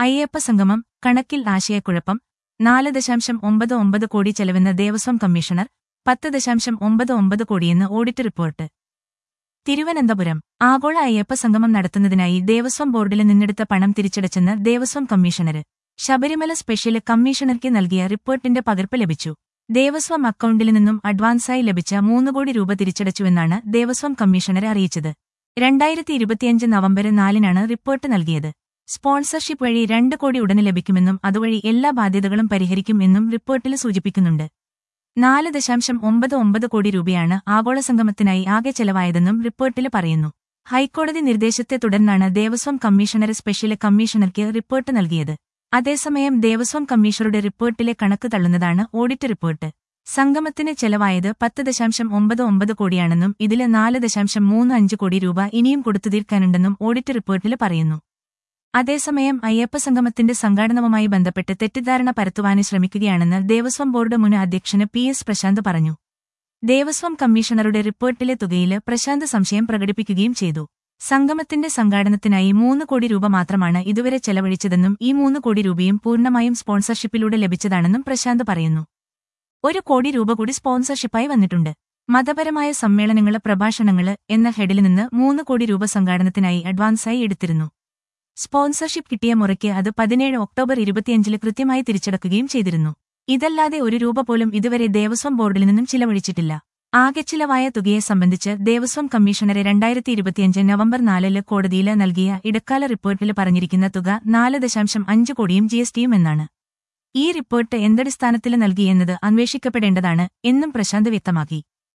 അയ്യപ്പ സംഗമം കണക്കിൽ ആശയക്കുഴപ്പം നാല് ദശാംശം ഒമ്പത് ഒമ്പത് കോടി ചെലവെന്ന ദേവസ്വം കമ്മീഷണർ പത്ത് ദശാംശം ഒമ്പത് ഒമ്പത് കോടിയെന്ന് ഓഡിറ്റ് റിപ്പോർട്ട് തിരുവനന്തപുരം ആഗോള അയ്യപ്പ സംഗമം നടത്തുന്നതിനായി ദേവസ്വം ബോർഡിൽ നിന്നെടുത്ത പണം തിരിച്ചടച്ചെന്ന് ദേവസ്വം കമ്മീഷണര് ശബരിമല സ്പെഷ്യൽ കമ്മീഷണർക്ക് നൽകിയ റിപ്പോർട്ടിന്റെ പകർപ്പ് ലഭിച്ചു ദേവസ്വം അക്കൗണ്ടിൽ നിന്നും അഡ്വാൻസായി ലഭിച്ച മൂന്ന് കോടി രൂപ തിരിച്ചടച്ചുവെന്നാണ് ദേവസ്വം കമ്മീഷണർ അറിയിച്ചത് രണ്ടായിരത്തി ഇരുപത്തിയഞ്ച് നവംബർ നാലിനാണ് റിപ്പോർട്ട് നൽകിയത് സ്പോൺസർഷിപ്പ് വഴി രണ്ട് കോടി ഉടനെ ലഭിക്കുമെന്നും അതുവഴി എല്ലാ ബാധ്യതകളും പരിഹരിക്കും എന്നും റിപ്പോർട്ടിൽ സൂചിപ്പിക്കുന്നുണ്ട് നാല് ദശാംശം ഒമ്പത് ഒമ്പത് കോടി രൂപയാണ് ആഗോള സംഗമത്തിനായി ആകെ ചെലവായതെന്നും റിപ്പോർട്ടിൽ പറയുന്നു ഹൈക്കോടതി നിർദ്ദേശത്തെ തുടർന്നാണ് ദേവസ്വം കമ്മീഷണർ സ്പെഷ്യൽ കമ്മീഷണർക്ക് റിപ്പോർട്ട് നൽകിയത് അതേസമയം ദേവസ്വം കമ്മീഷണറുടെ റിപ്പോർട്ടിലെ കണക്ക് തള്ളുന്നതാണ് ഓഡിറ്റ് റിപ്പോർട്ട് സംഗമത്തിന് ചെലവായത് പത്ത് ദശാംശം ഒമ്പത് ഒമ്പത് കോടിയാണെന്നും ഇതില് നാല് ദശാംശം മൂന്ന് അഞ്ച് കോടി രൂപ ഇനിയും കൊടുത്തു തീർക്കാനുണ്ടെന്നും ഓഡിറ്റ് റിപ്പോർട്ടിൽ പറയുന്നു അതേസമയം അയ്യപ്പ സംഗമത്തിന്റെ സംഘാടനവുമായി ബന്ധപ്പെട്ട് തെറ്റിദ്ധാരണ പരത്തുവാന് ശ്രമിക്കുകയാണെന്ന് ദേവസ്വം ബോർഡ് മുൻ അധ്യക്ഷന് പി എസ് പ്രശാന്ത് പറഞ്ഞു ദേവസ്വം കമ്മീഷണറുടെ റിപ്പോർട്ടിലെ തുകയില് പ്രശാന്ത് സംശയം പ്രകടിപ്പിക്കുകയും ചെയ്തു സംഗമത്തിന്റെ സംഘാടനത്തിനായി മൂന്ന് കോടി രൂപ മാത്രമാണ് ഇതുവരെ ചെലവഴിച്ചതെന്നും ഈ മൂന്ന് കോടി രൂപയും പൂർണ്ണമായും സ്പോൺസർഷിപ്പിലൂടെ ലഭിച്ചതാണെന്നും പ്രശാന്ത് പറയുന്നു ഒരു കോടി രൂപ കൂടി സ്പോൺസർഷിപ്പായി വന്നിട്ടുണ്ട് മതപരമായ സമ്മേളനങ്ങള് പ്രഭാഷണങ്ങള് എന്ന ഹെഡിൽ നിന്ന് മൂന്ന് കോടി രൂപ സംഘാടനത്തിനായി അഡ്വാൻസായി എടുത്തിരുന്നു സ്പോൺസർഷിപ്പ് കിട്ടിയ മുറയ്ക്ക് അത് പതിനേഴ് ഒക്ടോബർ ഇരുപത്തിയഞ്ചില് കൃത്യമായി തിരിച്ചടക്കുകയും ചെയ്തിരുന്നു ഇതല്ലാതെ ഒരു രൂപ പോലും ഇതുവരെ ദേവസ്വം ബോർഡിൽ നിന്നും ചിലവഴിച്ചിട്ടില്ല ആകെ ചിലവായ തുകയെ സംബന്ധിച്ച് ദേവസ്വം കമ്മീഷണറെ രണ്ടായിരത്തി ഇരുപത്തിയഞ്ച് നവംബർ നാലില് കോടതിയിൽ നൽകിയ ഇടക്കാല റിപ്പോർട്ടിൽ പറഞ്ഞിരിക്കുന്ന തുക നാല് ദശാംശം അഞ്ച് കോടിയും ജിഎസ്ടിയും എന്നാണ് ഈ റിപ്പോർട്ട് എന്തടിസ്ഥാനത്തിൽ നൽകിയെന്നത് അന്വേഷിക്കപ്പെടേണ്ടതാണ് എന്നും പ്രശാന്ത് വ്യക്തമാക്കി